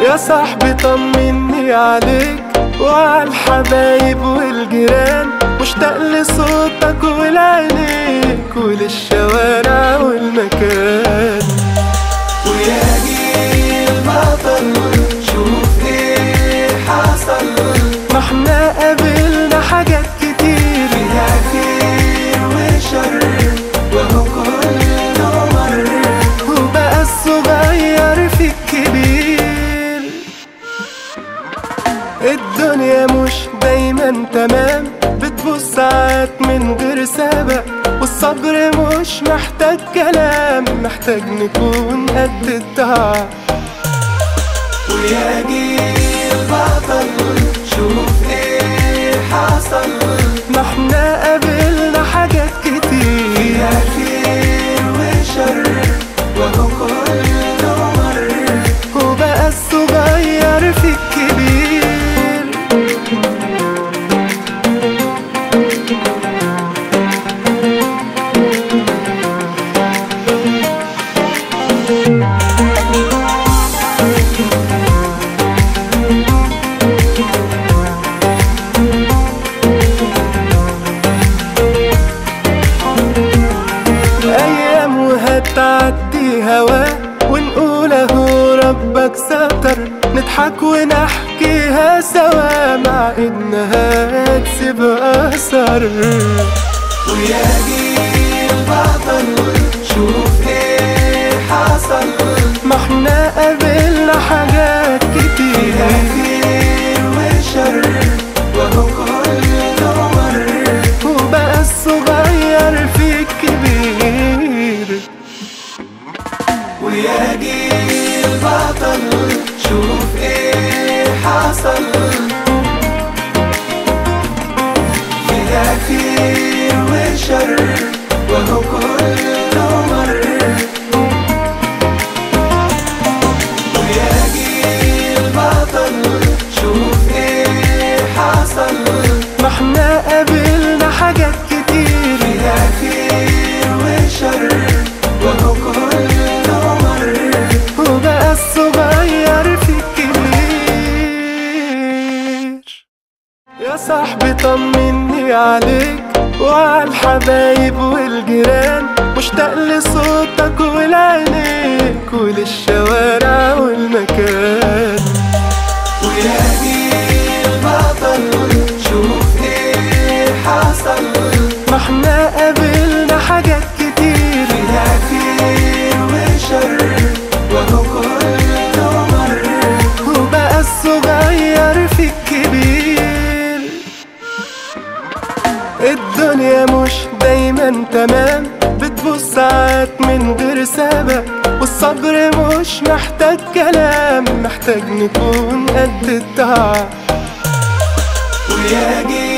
يا صاحبي طمني عليك وعلى الحبايب والجيران مشتاق لصوتك ولعينيك وللشوارع والمكان ويا جيل بطل شوف ايه حصل ما احنا قابلنا حاجات كتير فيها خير وشر وهو كله مر وبقى الصغير في الكبير الدنيا مش دايما تمام بتبص ساعات من غير سبب والصبر مش محتاج كلام محتاج نكون قد التعب ويا جيل بطل شوف ايه حصل ما احنا قابلنا حاجات كتير فيها خير وشر وهو كله مر وبقى الصغير في الكبير أيام وهتعدي هوا ونقول أهو ربك ستر نضحك ونحكيها سوا مع إنها تسيب أثر ويا جيل بطل شوف إيه حصل ما احنا قابلنا حاجات كتير فيها خير وشر وهو كله مر وبقى الصغير في الكبير ويا جيل بطل شوف ايه حصل فيها خير وشر وهو كله مر ويا جيل بطل شوف ايه حصل ما احنا قابلنا حاجات كتير فيها خير وشر وهو كله مر وبقى الصغير في الكبير يا صاحبي طمني عليك وعلى الحبايب والجيران مشتاق لصوتك ولعينيك وللشوارع والمكان ويا جيل بطل شوف ايه حصل ما احنا قابلنا حاجات كتير فيها خير وشر وهو كله مر وبقى الصغير في الكبير الدنيا مش دايما تمام بتبص ساعات من غير سبب والصبر مش محتاج كلام محتاج نكون قد التعب ويا جيل